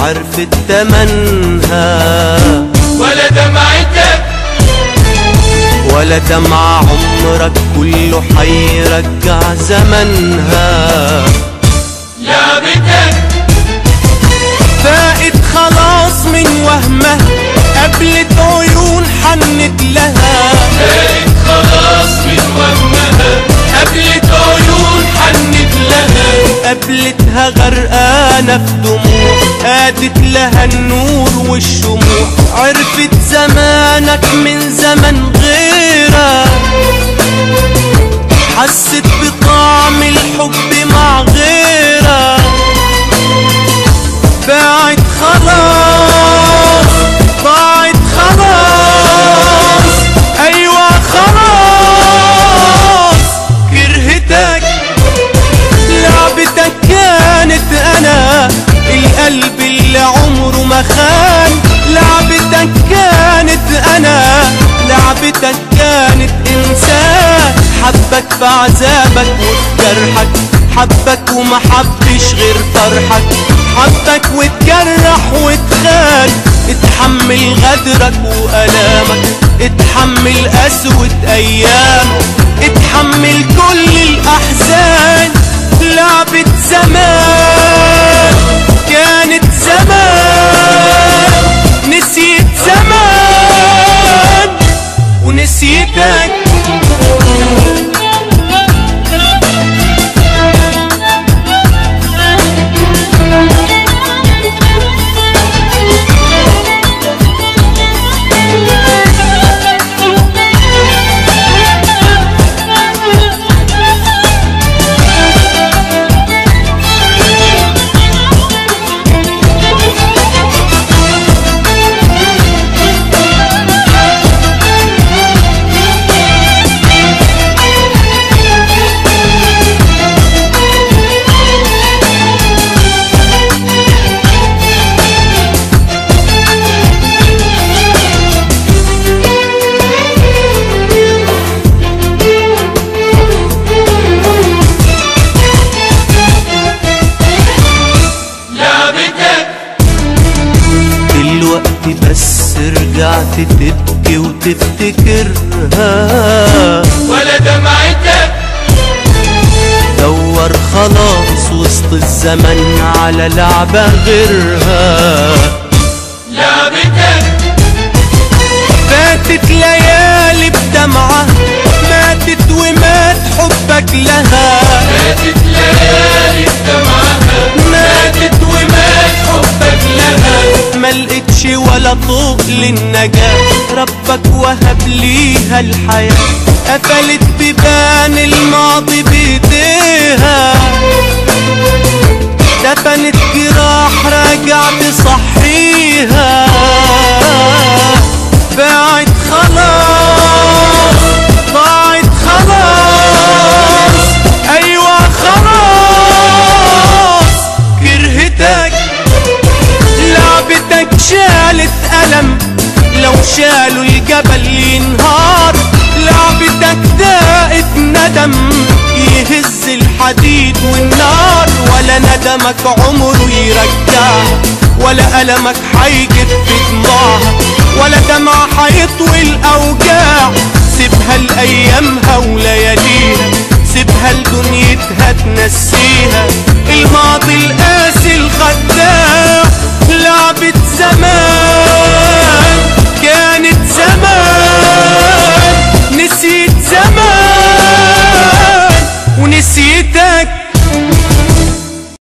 عرفت تمنها ولا دمعتك ولا دمع عمرك كله حيرجع زمنها لعبتك فاقت خلاص من وهمها قبلت عيون حنت لها بقت خلاص من وهمها قبلت عيون حنت لها قابلتها غرقانة في دموع قادت لها النور والشموع عرفت زمانك من زمن غيرك حست بطعم الحب مع غيرك باعت خلاص ضاعت خلاص ايوه خلاص كرهتك لعبتك كانت انا القلب اللي عمره ما خان لعبتك كانت انا لعبتك كانت انسان حبك في عذابك وفي جرحك حبك وما حبش غير فرحك حبك واتجرح واتخان اتحمل غدرك وألامك اتحمل قسوة أيامك اتحمل كل الأحزان لعبة زمان كانت زمان نسيت زمان ونسيتك لعبتك دلوقتي بس رجعت تبكي وتفتكرها ولا دمعتك دور خلاص وسط الزمن على لعبة غيرها لعبتك فاتت ليالي بدمعة ماتت ومات حبك لها ماتت ليالي بدمعها ماتت ومات حبك لها ما لقيتش ولا طوق للنجاة ربك وهب ليها الحياة قفلت بيبان الماضي بايديها دفنت جراح راجع تصحيها باعت خلاص ضاعت خلاص ايوه خلاص كرهتك لعبتك شالت ألم لو شالوا الجبل ينهار لعبتك داقت ندم يهز الحديد والنار ولا ندمك عمره يرجعها ولا ألمك حيجف في دموعها ولا دمع حيطوي الأوجاع سيبها لأيامها ولياليها سيبها لدنيتها تنسيها الماضي القاسي الخداع لعبة زمان